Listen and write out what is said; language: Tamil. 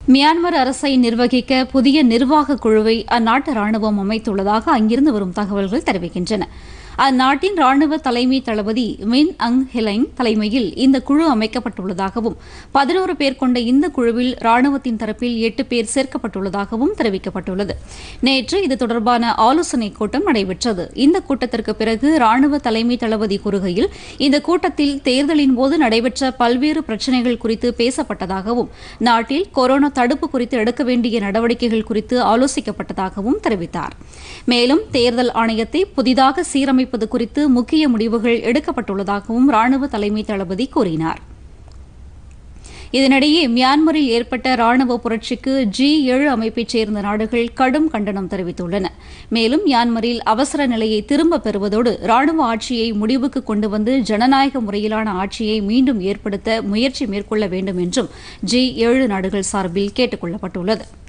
மியான்மர் அரசை நிர்வகிக்க புதிய நிர்வாக குழுவை அந்நாட்டு ராணுவம் அமைத்துள்ளதாக அங்கிருந்து வரும் தகவல்கள் தெரிவிக்கின்றன அந்நாட்டின் ராணுவ தலைமை தளபதி மின் அங் ஹிலைங் தலைமையில் இந்த குழு அமைக்கப்பட்டுள்ளதாகவும் பதினோரு பேர் கொண்ட இந்த குழுவில் ராணுவத்தின் தரப்பில் எட்டு பேர் சேர்க்கப்பட்டுள்ளதாகவும் தெரிவிக்கப்பட்டுள்ளது நேற்று இது தொடர்பான ஆலோசனைக் கூட்டம் நடைபெற்றது இந்த கூட்டத்திற்கு பிறகு ராணுவ தலைமை தளபதி கூறுகையில் இந்த கூட்டத்தில் தேர்தலின் போது நடைபெற்ற பல்வேறு பிரச்சினைகள் குறித்து பேசப்பட்டதாகவும் நாட்டில் கொரோனா தடுப்பு குறித்து எடுக்க வேண்டிய நடவடிக்கைகள் குறித்து ஆலோசிக்கப்பட்டதாகவும் தெரிவித்தார் மேலும் தேர்தல் ஆணையத்தை புதிதாக சீரமைப்பது குறித்து முக்கிய முடிவுகள் எடுக்கப்பட்டுள்ளதாகவும் ராணுவ தலைமை தளபதி கூறினார் இதனிடையே மியான்மரில் ஏற்பட்ட ராணுவ புரட்சிக்கு ஜி ஏழு அமைப்பைச் சேர்ந்த நாடுகள் கடும் கண்டனம் தெரிவித்துள்ளன மேலும் மியான்மரில் அவசர நிலையை திரும்பப் பெறுவதோடு ராணுவ ஆட்சியை முடிவுக்கு கொண்டு வந்து ஜனநாயக முறையிலான ஆட்சியை மீண்டும் ஏற்படுத்த முயற்சி மேற்கொள்ள வேண்டும் என்றும் ஜி ஏழு நாடுகள் சார்பில் கேட்டுக் கொள்ளப்பட்டுள்ளது